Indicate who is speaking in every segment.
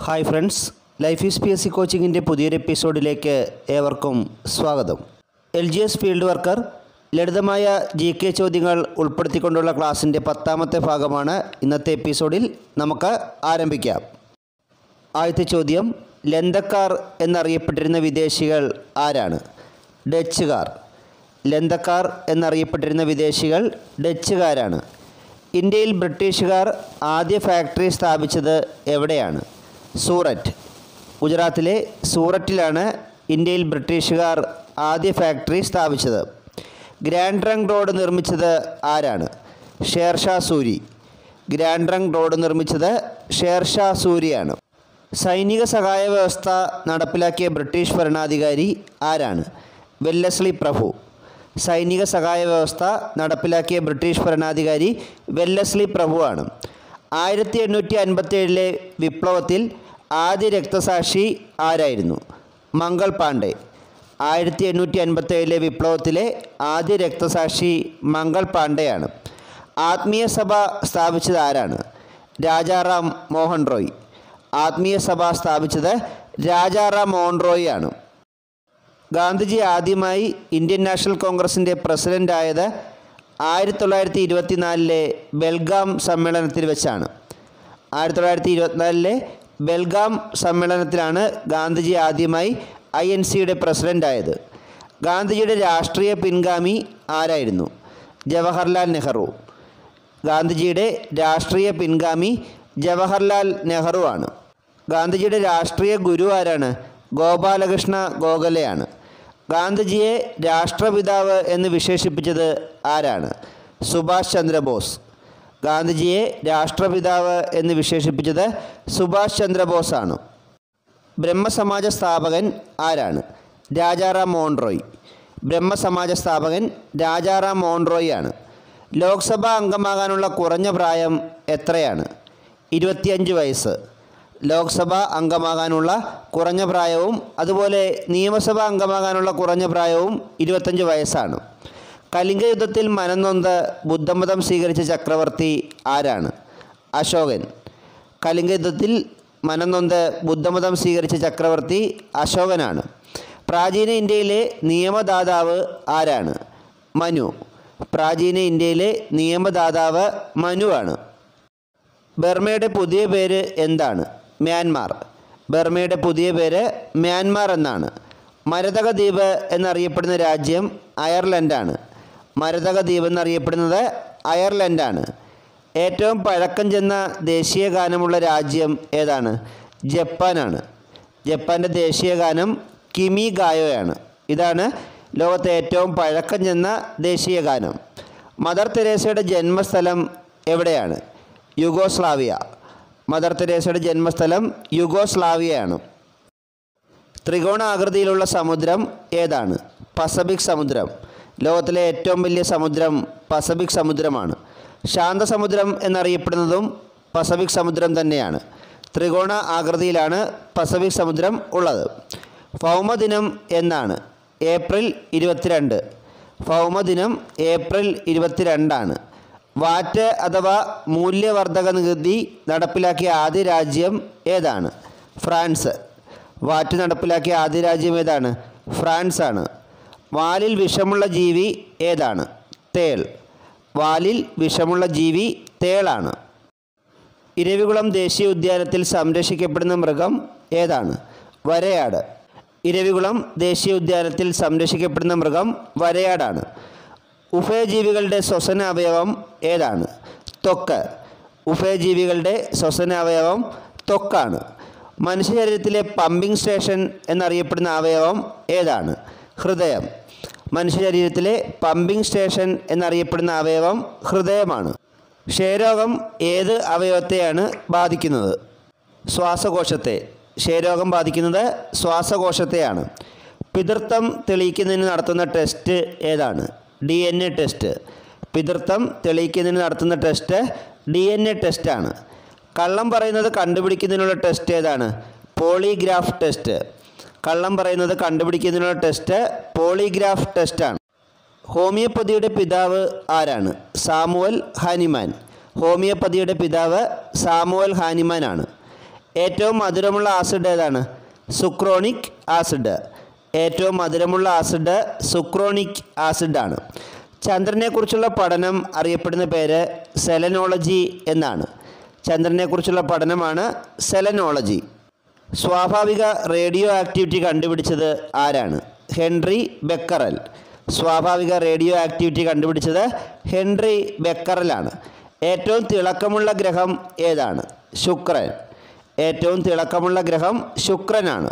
Speaker 1: hi friends life is P S C കോച്ചിങ്ങിൻ്റെ പുതിയൊരു എപ്പിസോഡിലേക്ക് ഏവർക്കും സ്വാഗതം L G S field worker ലളിതമായ ജി കെ ചോദ്യങ്ങൾ ഉൾപ്പെടുത്തിക്കൊണ്ടുള്ള ക്ലാസ്സിൻ്റെ പത്താമത്തെ ഭാഗമാണ് ഇന്നത്തെ എപ്പിസോഡിൽ നമുക്ക് ആരംഭിക്കാം ആദ്യത്തെ ചോദ്യം ലന്തക്കാർ എന്നറിയപ്പെട്ടിരുന്ന വിദേശികൾ ആരാണ് ഡച്ചുകാർ ലന്തക്കാർ എന്നറിയപ്പെട്ടിരുന്ന വിദേശികൾ ഡച്ചുകാരാണ് ഇന്ത്യയിൽ ബ്രിട്ടീഷുകാർ ആദ്യ ഫാക്ടറി സ്ഥാപിച്ചത് എവിടെയാണ് സൂററ്റ് ഗുജറാത്തിലെ സൂററ്റിലാണ് ഇന്ത്യയിൽ ബ്രിട്ടീഷുകാർ ആദ്യ ഫാക്ടറി സ്ഥാപിച്ചത് ഗ്രാൻഡ് ട്രങ്ക് റോഡ് നിർമ്മിച്ചത് ആരാണ് Sher Shah Suri grand trunk road നിർമ്മിച്ചത് ഷേർഷാ സൂരിയാണ് സൈനിക സഹായ വ്യവസ്ഥ നടപ്പിലാക്കിയ ബ്രിട്ടീഷ് ഭരണാധികാരി ആരാണ് വെല്ലസ്ലി പ്രഭു സൈനിക സഹായ വ്യവസ്ഥ നടപ്പിലാക്കിയ ബ്രിട്ടീഷ് ഭരണാധികാരി വെല്ലസ്ലി പ്രഭുവാണ് ആയിരത്തി എണ്ണൂറ്റി അൻപത്തേഴിലെ വിപ്ലവത്തിൽ ആദ്യ രക്തസാക്ഷി ആരായിരുന്നു മംഗൾ പാണ്ഡെ ആയിരത്തി എണ്ണൂറ്റി അൻപത്തേഴിലെ വിപ്ലവത്തിലെ ആദ്യ രക്തസാക്ഷി മംഗൾ പാണ്ഡെയാണ് ആത്മീയ സഭ സ്ഥാപിച്ചത് ആരാണ് രാജാറാം മോഹൻ റോയ് ആത്മീയ സഭ സ്ഥാപിച്ചത് രാജാറാം മോഹൻ റോയ് ആണ് ഗാന്ധിജി ആദ്യമായി ഇന്ത്യൻ നാഷണൽ കോൺഗ്രസിൻ്റെ പ്രസിഡൻ്റായത് ആയിരത്തി തൊള്ളായിരത്തി ഇരുപത്തിനാലിലെ ബെൽഗാം സമ്മേളനത്തിൽ വെച്ചാണ് ആയിരത്തി തൊള്ളായിരത്തി ഇരുപത്തിനാലിലെ ബെൽഗാം സമ്മേളനത്തിലാണ് ഗാന്ധിജി ആദ്യമായി ഐ എൻ സിയുടെ പ്രസിഡൻ്റായത് ഗാന്ധിജിയുടെ രാഷ്ട്രീയ പിൻഗാമി ആരായിരുന്നു ജവഹർലാൽ നെഹ്റു ഗാന്ധിജിയുടെ രാഷ്ട്രീയ പിൻഗാമി ജവഹർലാൽ നെഹ്റു ആണ് ഗാന്ധിജിയുടെ രാഷ്ട്രീയ ഗുരു ആരാണ് ഗോപാലകൃഷ്ണ ഗോഖലെയാണ് ഗാന്ധിജിയെ രാഷ്ട്രപിതാവ് എന്ന് വിശേഷിപ്പിച്ചത് ആരാണ് സുഭാഷ് ചന്ദ്രബോസ് ഗാന്ധിജിയെ രാഷ്ട്രപിതാവ് എന്ന് വിശേഷിപ്പിച്ചത് സുഭാഷ് ചന്ദ്രബോസ് ആണ് ബ്രഹ്മസമാജ സ്ഥാപകൻ ആരാണ് രാജാറാം മോഹൻ റോയ് ബ്രഹ്മസമാജ സ്ഥാപകൻ രാജാറാം മോഹൻ റോയ് ആണ് ലോക്സഭാ അംഗമാകാനുള്ള കുറഞ്ഞ പ്രായം എത്രയാണ് ഇരുപത്തിയഞ്ച് വയസ്സ് ലോക്സഭാ അംഗമാകാനുള്ള കുറഞ്ഞ പ്രായവും അതുപോലെ നിയമസഭാ അംഗമാകാനുള്ള കുറഞ്ഞ പ്രായവും ഇരുപത്തഞ്ച് വയസ്സാണ് കലിംഗ യുദ്ധത്തിൽ മനംനൊന്ത് ബുദ്ധമതം സ്വീകരിച്ച ചക്രവർത്തി ആരാണ് അശോകൻ കലിംഗ യുദ്ധത്തിൽ മനംനൊന്ത് ബുദ്ധമതം സ്വീകരിച്ച ചക്രവർത്തി അശോകനാണ് പ്രാചീന ഇന്ത്യയിലെ നിയമദാതാവ് ആരാണ് മനു പ്രാചീന ഇന്ത്യയിലെ നിയമദാതാവ് മനുവാണ് ബർമയുടെ പുതിയ പേര് എന്താണ് മ്യാൻമാർ ബർമയുടെ പുതിയ പേര് മ്യാൻമാർ എന്നാണ് മരതക ദ്വീപ് എന്നറിയപ്പെടുന്ന രാജ്യം അയർലൻഡാണ് മരതക ദ്വീപ് എന്നറിയപ്പെടുന്നത് അയർലൻഡാണ് ഏറ്റവും പഴക്കം ചെന്ന ദേശീയ ഗാനമുള്ള രാജ്യം ഏതാണ് ജപ്പാനാണ് ജപ്പാൻ്റെ ദേശീയ ഗാനം കിമി ഗായോയാണ് ഇതാണ് ലോകത്തെ ഏറ്റവും പഴക്കം ചെന്ന ദേശീയ ഗാനം മദർ തെരേസയുടെ ജന്മസ്ഥലം എവിടെയാണ് യുഗോസ്ലാവിയ മദർ തെരേസയുടെ ജന്മസ്ഥലം യുഗോസ്ലാവിയയാണ് ത്രികോണ ആകൃതിയിലുള്ള സമുദ്രം ഏതാണ് പസഫിക് സമുദ്രം ലോകത്തിലെ ഏറ്റവും വലിയ സമുദ്രം പസഫിക് സമുദ്രമാണ് ശാന്തസമുദ്രം എന്നറിയപ്പെടുന്നതും പസഫിക് സമുദ്രം തന്നെയാണ് ത്രികോണ ആകൃതിയിലാണ് പസഫിക് സമുദ്രം ഉള്ളത് ഭൗമദിനം എന്നാണ് ഏപ്രിൽ ഇരുപത്തിരണ്ട് ഭൗമദിനം ഏപ്രിൽ ഇരുപത്തിരണ്ടാണ് വാറ്റ് അഥവാ മൂല്യവർദ്ധക നികുതി നടപ്പിലാക്കിയ ആദ്യ രാജ്യം ഏതാണ് ഫ്രാൻസ് വാറ്റ് നടപ്പിലാക്കിയ ആദ്യ രാജ്യം ഏതാണ് ഫ്രാൻസ് ആണ് വാലിൽ വിഷമുള്ള ജീവി ഏതാണ് തേൾ വാലിൽ വിഷമുള്ള ജീവി തേളാണ് ഇരവികുളം ദേശീയ ഉദ്യാനത്തിൽ സംരക്ഷിക്കപ്പെടുന്ന മൃഗം ഏതാണ് വരയാട് ഇരവികുളം ദേശീയ ഉദ്യാനത്തിൽ സംരക്ഷിക്കപ്പെടുന്ന മൃഗം വരയാടാണ് ഉഭയജീവികളുടെ ശ്വസന അവയവം ഏതാണ് ത്വക്ക് ഉഭയജീവികളുടെ ശ്വസന അവയവം ത്വക്കാണ് മനുഷ്യ ശരീരത്തിലെ പമ്പിംഗ് സ്റ്റേഷൻ എന്നറിയപ്പെടുന്ന അവയവം ഏതാണ് ഹൃദയം മനുഷ്യ ശരീരത്തിലെ പമ്പിംഗ് സ്റ്റേഷൻ എന്നറിയപ്പെടുന്ന അവയവം ഹൃദയമാണ് ക്ഷയരോഗം ഏത് അവയവത്തെയാണ് ബാധിക്കുന്നത് ശ്വാസകോശത്തെ ക്ഷയരോഗം ബാധിക്കുന്നത് ശ്വാസകോശത്തെയാണ് പിതൃത്വം തെളിയിക്കുന്നതിന് നടത്തുന്ന ടെസ്റ്റ് ഏതാണ് ഡി എൻ എ ടെസ്റ്റ് പിതൃത്വം തെളിയിക്കുന്നതിന് നടത്തുന്ന ടെസ്റ്റ് ഡി എൻ എ ടെസ്റ്റാണ് കള്ളം പറയുന്നത് കണ്ടുപിടിക്കുന്നതിനുള്ള ടെസ്റ്റ് ഏതാണ് പോളിഗ്രാഫ് ടെസ്റ്റ് കള്ളം പറയുന്നത് കണ്ടുപിടിക്കുന്നതിനുള്ള ടെസ്റ്റ് പോളിഗ്രാഫ് ടെസ്റ്റാണ് ഹോമിയോപ്പതിയുടെ പിതാവ് ആരാണ് സാമുവൽ ഹാനിമാൻ ഹോമിയോപ്പതിയുടെ പിതാവ് സാമുവൽ ഹാനിമാനാണ് ഏറ്റവും മധുരമുള്ള ആസിഡ് ഏതാണ് സുക്രോണിക് ആസിഡ് ഏറ്റവും മധുരമുള്ള ആസിഡ് സുക്രോണിക് ആസിഡാണ് ചന്ദ്രനെക്കുറിച്ചുള്ള പഠനം അറിയപ്പെടുന്ന പേര് സെലനോളജി എന്നാണ് ചന്ദ്രനെക്കുറിച്ചുള്ള പഠനമാണ് സെലനോളജി സ്വാഭാവിക റേഡിയോ ആക്ടിവിറ്റി കണ്ടുപിടിച്ചത് ആരാണ് ഹെൻറി ബെക്കറൽ സ്വാഭാവിക റേഡിയോ ആക്ടിവിറ്റി കണ്ടുപിടിച്ചത് ഹെൻറി ബെക്കറലാണ് ഏറ്റവും തിളക്കമുള്ള ഗ്രഹം ഏതാണ് ശുക്രൻ ഏറ്റവും തിളക്കമുള്ള ഗ്രഹം ശുക്രനാണ്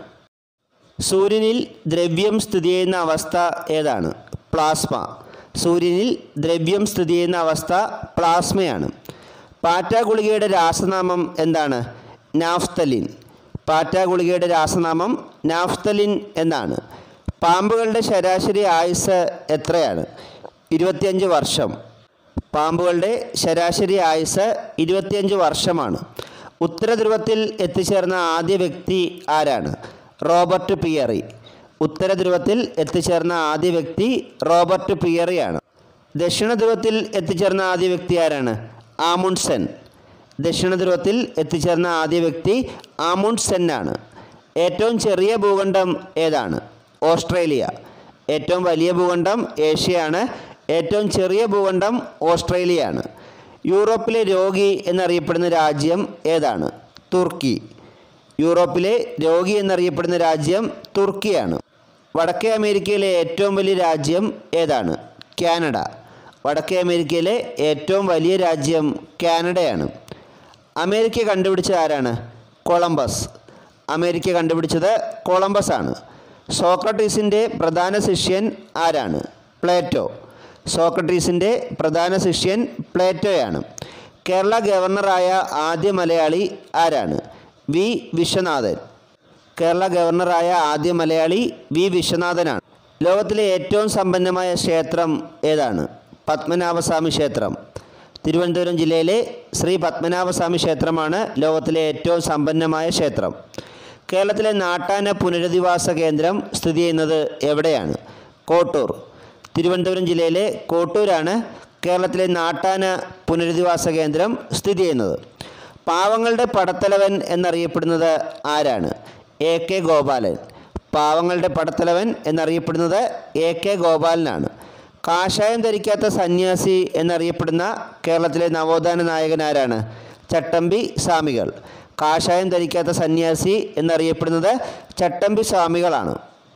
Speaker 1: സൂര്യനിൽ ദ്രവ്യം സ്ഥിതി ചെയ്യുന്ന അവസ്ഥ ഏതാണ് പ്ലാസ്മ സൂര്യനിൽ ദ്രവ്യം സ്ഥിതി ചെയ്യുന്ന അവസ്ഥ പ്ലാസ്മയാണ് പാറ്റ ഗുളികയുടെ രാസനാമം എന്താണ് നാഫ്തലിൻ പാറ്റ ഗുളികയുടെ രാസനാമം നാഫ്തലിൻ എന്നാണ് പാമ്പുകളുടെ ശരാശരി ആയുസ് എത്രയാണ് ഇരുപത്തിയഞ്ച് വർഷം പാമ്പുകളുടെ ശരാശരി ആയുസ് ഇരുപത്തിയഞ്ച് വർഷമാണ് ഉത്തരധ്രുവത്തിൽ എത്തിച്ചേർന്ന ആദ്യ വ്യക്തി ആരാണ് റോബർട്ട് പിയറി ഉത്തരധ്രുവത്തിൽ എത്തിച്ചേർന്ന ആദ്യ വ്യക്തി റോബർട്ട് പിയറിയാണ് ദക്ഷിണ ധ്രുവത്തിൽ എത്തിച്ചേർന്ന ആദ്യ വ്യക്തി ആരാണ് ആമുൺസെൻ ദക്ഷിണ ധ്രുവത്തിൽ എത്തിച്ചേർന്ന ആദ്യ വ്യക്തി ആമുൺസെൻ ആണ് ഏറ്റവും ചെറിയ ഭൂഖണ്ഡം ഏതാണ് ഓസ്ട്രേലിയ ഏറ്റവും വലിയ ഭൂഖണ്ഡം ഏഷ്യയാണ് ഏറ്റവും ചെറിയ ഭൂഖണ്ഡം ഓസ്ട്രേലിയയാണ് യൂറോപ്പിലെ രോഗി എന്നറിയപ്പെടുന്ന രാജ്യം ഏതാണ് തുർക്കി യൂറോപ്പിലെ രോഗി എന്നറിയപ്പെടുന്ന രാജ്യം തുർക്കിയാണ് വടക്കേ അമേരിക്കയിലെ ഏറ്റവും വലിയ രാജ്യം ഏതാണ് കാനഡ വടക്കേ അമേരിക്കയിലെ ഏറ്റവും വലിയ രാജ്യം കാനഡയാണ് അമേരിക്ക കണ്ടുപിടിച്ചത് ആരാണ് കൊളംബസ് അമേരിക്ക കണ്ടുപിടിച്ചത് കൊളംബസ് ആണ് സോക്രട്ടീസിൻ്റെ പ്രധാന ശിഷ്യൻ ആരാണ് പ്ലേറ്റോ സോക്രട്ടീസിൻ്റെ പ്രധാന ശിഷ്യൻ പ്ലേറ്റോയാണ് കേരള ഗവർണറായ ആദ്യ മലയാളി ആരാണ് വി വിശ്വനാഥൻ കേരള ഗവർണറായ ആദ്യ മലയാളി വി വിശ്വനാഥനാണ് ലോകത്തിലെ ഏറ്റവും സമ്പന്നമായ ക്ഷേത്രം ഏതാണ് പത്മനാഭസ്വാമി ക്ഷേത്രം തിരുവനന്തപുരം ജില്ലയിലെ ശ്രീ പത്മനാഭസ്വാമി ക്ഷേത്രമാണ് ലോകത്തിലെ ഏറ്റവും സമ്പന്നമായ ക്ഷേത്രം കേരളത്തിലെ നാട്ടാന പുനരധിവാസ കേന്ദ്രം സ്ഥിതി ചെയ്യുന്നത് എവിടെയാണ് കോട്ടൂർ തിരുവനന്തപുരം ജില്ലയിലെ കോട്ടൂരാണ് കേരളത്തിലെ നാട്ടാന പുനരധിവാസ കേന്ദ്രം സ്ഥിതി ചെയ്യുന്നത് പാവങ്ങളുടെ പടത്തലവൻ എന്നറിയപ്പെടുന്നത് ആരാണ് എ കെ ഗോപാലൻ പാവങ്ങളുടെ പടത്തലവൻ എന്നറിയപ്പെടുന്നത് എ കെ ഗോപാലനാണ് കാഷായം ധരിക്കാത്ത സന്യാസി എന്നറിയപ്പെടുന്ന കേരളത്തിലെ നവോത്ഥാന നായകൻ ആരാണ് ചട്ടമ്പി സ്വാമികൾ കാഷായം ധരിക്കാത്ത സന്യാസി എന്നറിയപ്പെടുന്നത് ചട്ടമ്പി സ്വാമികളാണ്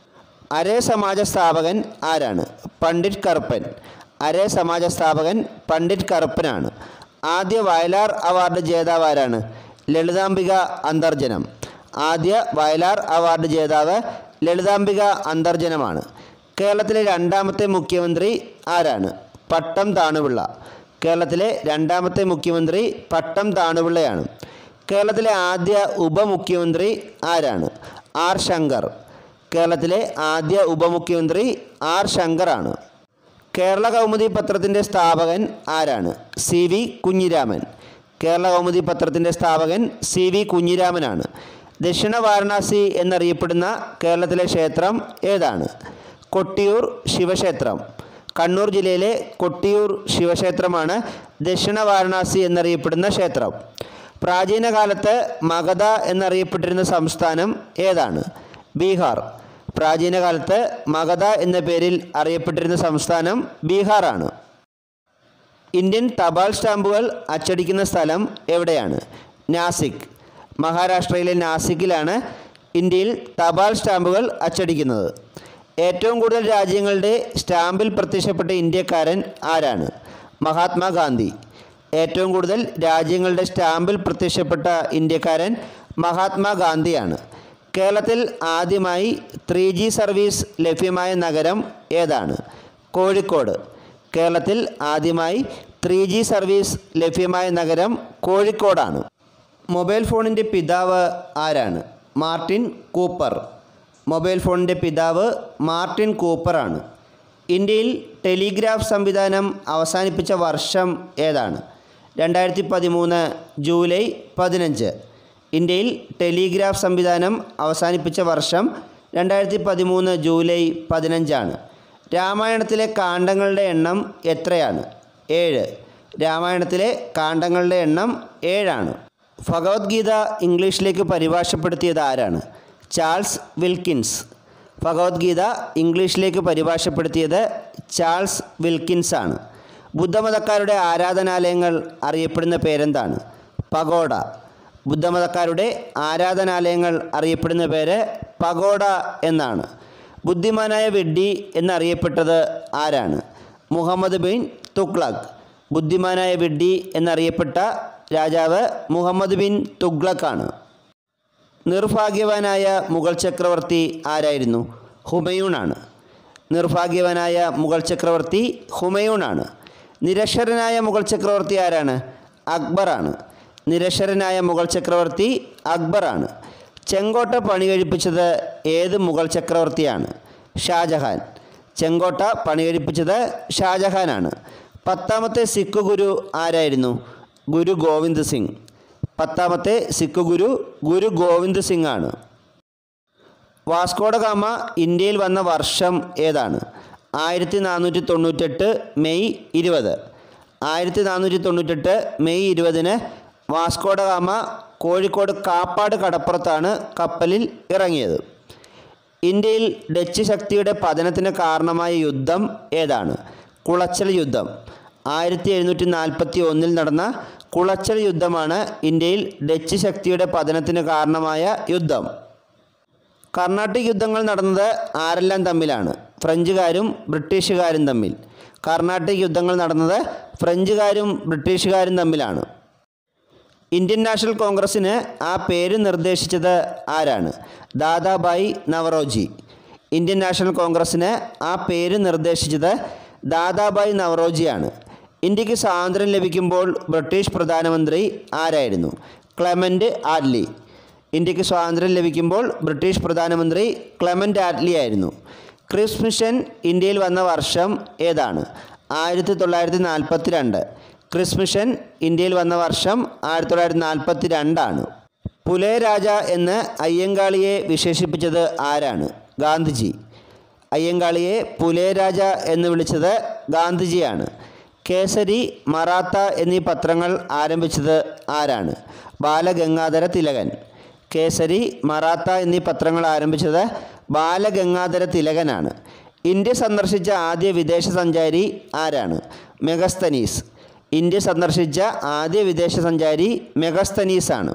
Speaker 1: അരേ സമാജ സ്ഥാപകൻ ആരാണ് പണ്ഡിറ്റ് കറുപ്പൻ അരേ സമാജ സ്ഥാപകൻ പണ്ഡിറ്റ് കറുപ്പനാണ് ആദ്യ വയലാർ അവാർഡ് ജേതാവ് ആരാണ് ലളിതാംബിക അന്തർജനം ആദ്യ വയലാർ അവാർഡ് ജേതാവ് ലളിതാംബിക അന്തർജനമാണ് കേരളത്തിലെ രണ്ടാമത്തെ മുഖ്യമന്ത്രി ആരാണ് പട്ടം താണുപിള്ള കേരളത്തിലെ രണ്ടാമത്തെ മുഖ്യമന്ത്രി പട്ടം താണുപിള്ളയാണ് കേരളത്തിലെ ആദ്യ ഉപമുഖ്യമന്ത്രി ആരാണ് ആർ ശങ്കർ കേരളത്തിലെ ആദ്യ ഉപമുഖ്യമന്ത്രി ആർ ശങ്കറാണ് കേരള കൗമുദി പത്രത്തിൻ്റെ സ്ഥാപകൻ ആരാണ് സി വി കുഞ്ഞിരാമൻ കേരള കൗമുദി പത്രത്തിൻ്റെ സ്ഥാപകൻ സി വി കുഞ്ഞിരാമനാണ് ദക്ഷിണ വാരണാസി എന്നറിയപ്പെടുന്ന കേരളത്തിലെ ക്ഷേത്രം ഏതാണ് കൊട്ടിയൂർ ശിവക്ഷേത്രം കണ്ണൂർ ജില്ലയിലെ കൊട്ടിയൂർ ശിവക്ഷേത്രമാണ് ദക്ഷിണ വാരണാസി എന്നറിയപ്പെടുന്ന ക്ഷേത്രം പ്രാചീന കാലത്ത് മഗധ എന്നറിയപ്പെട്ടിരുന്ന സംസ്ഥാനം ഏതാണ് ബീഹാർ പ്രാചീന കാലത്ത് മഗധ എന്ന പേരിൽ അറിയപ്പെട്ടിരുന്ന സംസ്ഥാനം ബീഹാറാണ് ഇന്ത്യൻ തപാൽ സ്റ്റാമ്പുകൾ അച്ചടിക്കുന്ന സ്ഥലം എവിടെയാണ് നാസിക് മഹാരാഷ്ട്രയിലെ നാസിക്കിലാണ് ഇന്ത്യയിൽ തപാൽ സ്റ്റാമ്പുകൾ അച്ചടിക്കുന്നത് ഏറ്റവും കൂടുതൽ രാജ്യങ്ങളുടെ സ്റ്റാമ്പിൽ പ്രത്യക്ഷപ്പെട്ട ഇന്ത്യക്കാരൻ ആരാണ് മഹാത്മാഗാന്ധി ഏറ്റവും കൂടുതൽ രാജ്യങ്ങളുടെ സ്റ്റാമ്പിൽ പ്രത്യക്ഷപ്പെട്ട ഇന്ത്യക്കാരൻ മഹാത്മാഗാന്ധിയാണ് കേരളത്തിൽ ആദ്യമായി ത്രീ ജി സർവീസ് ലഭ്യമായ നഗരം ഏതാണ് കോഴിക്കോട് കേരളത്തിൽ ആദ്യമായി ത്രീ ജി സർവീസ് ലഭ്യമായ നഗരം കോഴിക്കോടാണ് മൊബൈൽ ഫോണിൻ്റെ പിതാവ് ആരാണ് മാർട്ടിൻ കൂപ്പർ മൊബൈൽ ഫോണിൻ്റെ പിതാവ് മാർട്ടിൻ കൂപ്പറാണ് ഇന്ത്യയിൽ ടെലിഗ്രാഫ് സംവിധാനം അവസാനിപ്പിച്ച വർഷം ഏതാണ് രണ്ടായിരത്തി പതിമൂന്ന് ജൂലൈ പതിനഞ്ച് ഇന്ത്യയിൽ ടെലിഗ്രാഫ് സംവിധാനം അവസാനിപ്പിച്ച വർഷം രണ്ടായിരത്തി പതിമൂന്ന് ജൂലൈ പതിനഞ്ചാണ് രാമായണത്തിലെ കാണ്ഡങ്ങളുടെ എണ്ണം എത്രയാണ് ഏഴ് രാമായണത്തിലെ കാണ്ഡങ്ങളുടെ എണ്ണം ഏഴാണ് ഭഗവത്ഗീത ഇംഗ്ലീഷിലേക്ക് പരിഭാഷപ്പെടുത്തിയത് ആരാണ് ചാൾസ് വിൽക്കിൻസ് ഭഗവത്ഗീത ഇംഗ്ലീഷിലേക്ക് പരിഭാഷപ്പെടുത്തിയത് ചാൾസ് വിൽക്കിൻസ് ആണ് ബുദ്ധമതക്കാരുടെ ആരാധനാലയങ്ങൾ അറിയപ്പെടുന്ന പേരെന്താണ് പഗോഡ ബുദ്ധമതക്കാരുടെ ആരാധനാലയങ്ങൾ അറിയപ്പെടുന്ന പേര് പഗോഡ എന്നാണ് ബുദ്ധിമാനായ വെഡ്ഡി എന്നറിയപ്പെട്ടത് ആരാണ് മുഹമ്മദ് ബിൻ തുഗ്ലക് ബുദ്ധിമാനായ വെഡ്ഡി എന്നറിയപ്പെട്ട രാജാവ് മുഹമ്മദ് ബിൻ തുഗ്ലക്കാണ് നിർഭാഗ്യവാനായ മുഗൾ ചക്രവർത്തി ആരായിരുന്നു ഹുമയൂണാണ് നിർഭാഗ്യവാനായ മുഗൾ ചക്രവർത്തി ഹുമയൂണാണ് നിരക്ഷരനായ മുഗൾ ചക്രവർത്തി ആരാണ് അക്ബറാണ് നിരക്ഷരനായ മുഗൾ ചക്രവർത്തി അക്ബറാണ് ചെങ്കോട്ട പണി കഴിപ്പിച്ചത് ഏത് മുഗൾ ചക്രവർത്തിയാണ് ഷാജഹാൻ ചെങ്കോട്ട പണി കഴിപ്പിച്ചത് ഷാജഹാനാണ് പത്താമത്തെ സിഖ് ഗുരു ആരായിരുന്നു ഗുരു ഗോവിന്ദ് സിംഗ് പത്താമത്തെ സിഖ് ഗുരു ഗുരു ഗോവിന്ദ് സിംഗ് ആണ് വാസ്കോഡ ഗാമ ഇന്ത്യയിൽ വന്ന വർഷം ഏതാണ് ആയിരത്തി നാനൂറ്റി തൊണ്ണൂറ്റെട്ട് മെയ് ഇരുപത് ആയിരത്തി നാനൂറ്റി തൊണ്ണൂറ്റെട്ട് മെയ് ഇരുപതിന് വാസ്കോഡ ഗാമ കോഴിക്കോട് കാപ്പാട് കടപ്പുറത്താണ് കപ്പലിൽ ഇറങ്ങിയത് ഇന്ത്യയിൽ ഡച്ച് ശക്തിയുടെ പതനത്തിന് കാരണമായ യുദ്ധം ഏതാണ് കുളച്ചൽ യുദ്ധം ആയിരത്തി എഴുന്നൂറ്റി നാൽപ്പത്തി ഒന്നിൽ നടന്ന കുളച്ചൽ യുദ്ധമാണ് ഇന്ത്യയിൽ ഡച്ച് ശക്തിയുടെ പതനത്തിന് കാരണമായ യുദ്ധം കർണാട്ടിക് യുദ്ധങ്ങൾ നടന്നത് ആരെല്ലാം തമ്മിലാണ് ഫ്രഞ്ചുകാരും ബ്രിട്ടീഷുകാരും തമ്മിൽ കർണാട്ടിക് യുദ്ധങ്ങൾ നടന്നത് ഫ്രഞ്ചുകാരും ബ്രിട്ടീഷുകാരും തമ്മിലാണ് ഇന്ത്യൻ നാഷണൽ കോൺഗ്രസ്സിന് ആ പേര് നിർദ്ദേശിച്ചത് ആരാണ് ദാദാബായി നവറോജി ഇന്ത്യൻ നാഷണൽ കോൺഗ്രസ്സിന് ആ പേര് നിർദ്ദേശിച്ചത് ദാദാബായി നവറോജിയാണ് ഇന്ത്യക്ക് സ്വാതന്ത്ര്യം ലഭിക്കുമ്പോൾ ബ്രിട്ടീഷ് പ്രധാനമന്ത്രി ആരായിരുന്നു ക്ലെമൻ്റ് ആഡ്ലി ഇന്ത്യക്ക് സ്വാതന്ത്ര്യം ലഭിക്കുമ്പോൾ ബ്രിട്ടീഷ് പ്രധാനമന്ത്രി ക്ലെമൻ്റ് ആഡ്ലി ആയിരുന്നു ക്രിസ് മിഷൻ ഇന്ത്യയിൽ വന്ന വർഷം ഏതാണ് ആയിരത്തി തൊള്ളായിരത്തി നാൽപ്പത്തി രണ്ട് ക്രിസ് മിഷൻ ഇന്ത്യയിൽ വന്ന വർഷം ആയിരത്തി തൊള്ളായിരത്തി നാൽപ്പത്തി രണ്ടാണ് പുലയ രാജ എന്ന് അയ്യങ്കാളിയെ വിശേഷിപ്പിച്ചത് ആരാണ് ഗാന്ധിജി അയ്യങ്കാളിയെ പുലയ രാജ എന്ന് വിളിച്ചത് ഗാന്ധിജിയാണ് കേസരി മറാത്ത എന്നീ പത്രങ്ങൾ ആരംഭിച്ചത് ആരാണ് ബാലഗംഗാധര തിലകൻ കേസരി മറാത്ത എന്നീ പത്രങ്ങൾ ആരംഭിച്ചത് ബാലഗംഗാധര തിലകനാണ് ഇന്ത്യ സന്ദർശിച്ച ആദ്യ വിദേശ സഞ്ചാരി ആരാണ് മെഗസ്തനീസ് ഇന്ത്യ സന്ദർശിച്ച ആദ്യ വിദേശ സഞ്ചാരി മെഗസ്തനീസ് ആണ്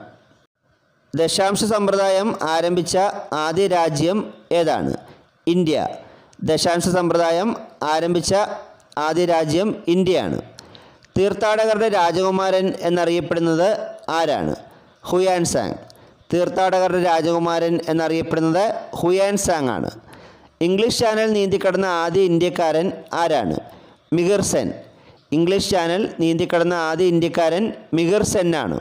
Speaker 1: ദശാംശ സമ്പ്രദായം ആരംഭിച്ച ആദ്യ രാജ്യം ഏതാണ് ഇന്ത്യ ദശാംശ സമ്പ്രദായം ആരംഭിച്ച ആദ്യ രാജ്യം ഇന്ത്യയാണ് തീർത്ഥാടകരുടെ രാജകുമാരൻ എന്നറിയപ്പെടുന്നത് ആരാണ് ഹുയാൻ സാങ് തീർത്ഥാടകരുടെ രാജകുമാരൻ എന്നറിയപ്പെടുന്നത് ഹുയാൻ സാങ് ആണ് ഇംഗ്ലീഷ് ചാനൽ നീന്തിക്കടന്ന ആദ്യ ഇന്ത്യക്കാരൻ ആരാണ് മിഗർ സെൻ ഇംഗ്ലീഷ് ചാനൽ നീന്തിക്കടന്ന ആദ്യ ഇന്ത്യക്കാരൻ മിഗർ സെൻ ആണ്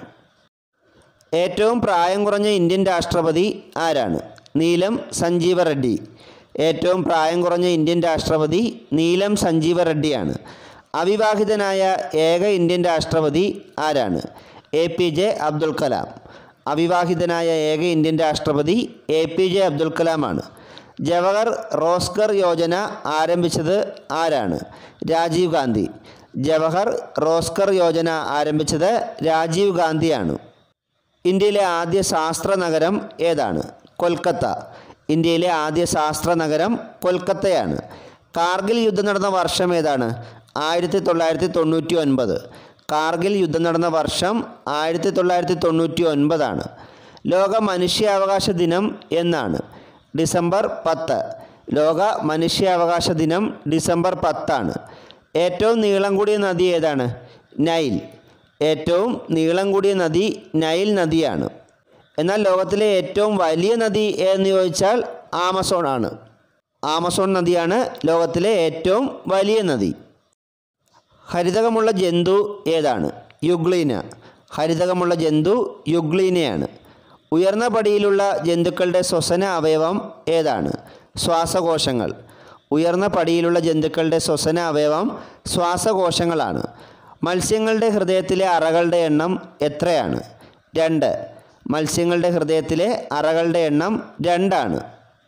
Speaker 1: ഏറ്റവും പ്രായം കുറഞ്ഞ ഇന്ത്യൻ രാഷ്ട്രപതി ആരാണ് നീലം സഞ്ജീവ റെഡ്ഡി ഏറ്റവും പ്രായം കുറഞ്ഞ ഇന്ത്യൻ രാഷ്ട്രപതി നീലം സഞ്ജീവ റെഡ്ഡിയാണ് അവിവാഹിതനായ ഏക ഇന്ത്യൻ രാഷ്ട്രപതി ആരാണ് A P J Abdul Kalam അവിവാഹിതനായ ഏക ഇന്ത്യൻ രാഷ്ട്രപതി എ പി ജെ അബ്ദുൽ കലാമാണ് ജവഹർ റോസ്കർ യോജന ആരംഭിച്ചത് ആരാണ് രാജീവ് ഗാന്ധി ജവഹർ റോസ്കർ യോജന ആരംഭിച്ചത് രാജീവ് ഗാന്ധിയാണ് ഇന്ത്യയിലെ ആദ്യ ശാസ്ത്ര നഗരം ഏതാണ് കൊൽക്കത്ത ഇന്ത്യയിലെ ആദ്യ ശാസ്ത്ര നഗരം കൊൽക്കത്തയാണ് കാർഗിൽ യുദ്ധം നടന്ന വർഷം ഏതാണ് ആയിരത്തി തൊള്ളായിരത്തി തൊണ്ണൂറ്റി ഒൻപത് കാർഗിൽ യുദ്ധം നടന്ന വർഷം ആയിരത്തി തൊള്ളായിരത്തി തൊണ്ണൂറ്റി ഒൻപതാണ് ലോക മനുഷ്യാവകാശ ദിനം എന്നാണ് ഡിസംബർ പത്ത് ലോക മനുഷ്യാവകാശ ദിനം ഡിസംബർ പത്താണ് ഏറ്റവും നീളം കൂടിയ നദി ഏതാണ് നൈൽ ഏറ്റവും നീളം കൂടിയ നദി നൈൽ നദിയാണ് എന്നാൽ ലോകത്തിലെ ഏറ്റവും വലിയ നദി എന്ന് ചോദിച്ചാൽ ആമസോൺ ആണ് ആമസോൺ നദിയാണ് ലോകത്തിലെ ഏറ്റവും വലിയ നദി ഹരിതകമുള്ള ജന്തു ഏതാണ് യുഗ്ലീന ഹരിതകമുള്ള ജന്തു യുഗ്ലീനയാണ് ഉയർന്ന പടിയിലുള്ള ജന്തുക്കളുടെ ശ്വസന അവയവം ഏതാണ് ശ്വാസകോശങ്ങൾ ഉയർന്ന പടിയിലുള്ള ജന്തുക്കളുടെ ശ്വസന അവയവം ശ്വാസകോശങ്ങളാണ് മത്സ്യങ്ങളുടെ ഹൃദയത്തിലെ അറകളുടെ എണ്ണം എത്രയാണ് രണ്ട് മത്സ്യങ്ങളുടെ ഹൃദയത്തിലെ അറകളുടെ എണ്ണം രണ്ടാണ്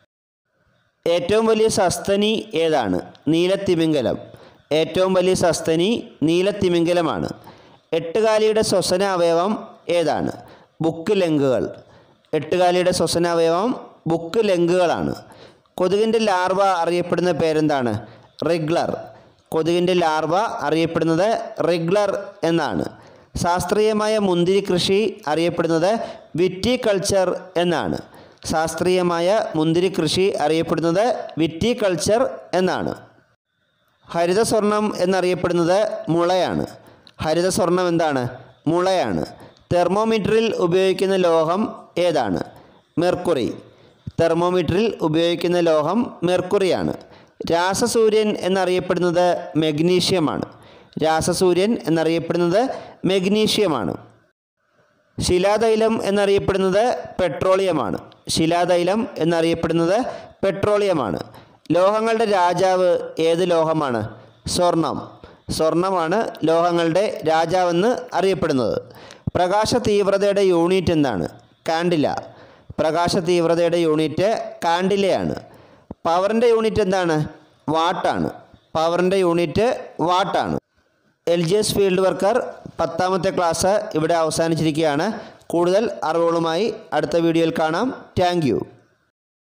Speaker 1: ഏറ്റവും വലിയ സസ്തനി ഏതാണ് നീലത്തിമിംഗലം ഏറ്റവും വലിയ സസ്തനി നീലത്തിമിംഗലമാണ് എട്ടുകാലിയുടെ ശ്വസന അവയവം ഏതാണ് ബുക്ക് ലെങ്കുകൾ എട്ടുകാലിയുടെ ശ്വസനാവയവം ബുക്ക് ലെങ്കുകളാണ് കൊതുകിൻ്റെ ലാർവ അറിയപ്പെടുന്ന പേരെന്താണ് റിഗ്ലർ കൊതുകിൻ്റെ ലാർവ അറിയപ്പെടുന്നത് റിഗ്ലർ എന്നാണ് ശാസ്ത്രീയമായ മുന്തിരി കൃഷി അറിയപ്പെടുന്നത് വിറ്റികൾച്ചർ എന്നാണ് ശാസ്ത്രീയമായ മുന്തിരി കൃഷി അറിയപ്പെടുന്നത് വിറ്റികൾച്ചർ എന്നാണ് ഹരിതസ്വർണം എന്നറിയപ്പെടുന്നത് മുളയാണ് ഹരിതസ്വർണം എന്താണ് മുളയാണ് തെർമോമീറ്ററിൽ ഉപയോഗിക്കുന്ന ലോഹം ഏതാണ് മെർക്കുറി തെർമോമീറ്ററിൽ ഉപയോഗിക്കുന്ന ലോഹം മെർക്കുറിയാണ് രാസസൂര്യൻ എന്നറിയപ്പെടുന്നത് മെഗ്നീഷ്യമാണ് രാസസൂര്യൻ എന്നറിയപ്പെടുന്നത് മെഗ്നീഷ്യമാണ് ശിലാതൈലം എന്നറിയപ്പെടുന്നത് പെട്രോളിയമാണ് ശിലാതൈലം എന്നറിയപ്പെടുന്നത് പെട്രോളിയമാണ് ലോഹങ്ങളുടെ രാജാവ് ഏത് ലോഹമാണ് സ്വർണം സ്വർണമാണ് ലോഹങ്ങളുടെ രാജാവെന്ന് അറിയപ്പെടുന്നത് പ്രകാശ തീവ്രതയുടെ യൂണിറ്റ് എന്താണ് കാൻഡില പ്രകാശ തീവ്രതയുടെ യൂണിറ്റ് കാൻഡിലയാണ് പവറിൻ്റെ യൂണിറ്റ് എന്താണ് വാട്ടാണ് പവറിൻ്റെ യൂണിറ്റ് വാട്ടാണ് L G S field worker പത്താമത്തെ ക്ലാസ് ഇവിടെ അവസാനിച്ചിരിക്കുകയാണ് കൂടുതൽ അറിവുകളുമായി അടുത്ത വീഡിയോയിൽ കാണാം താങ്ക്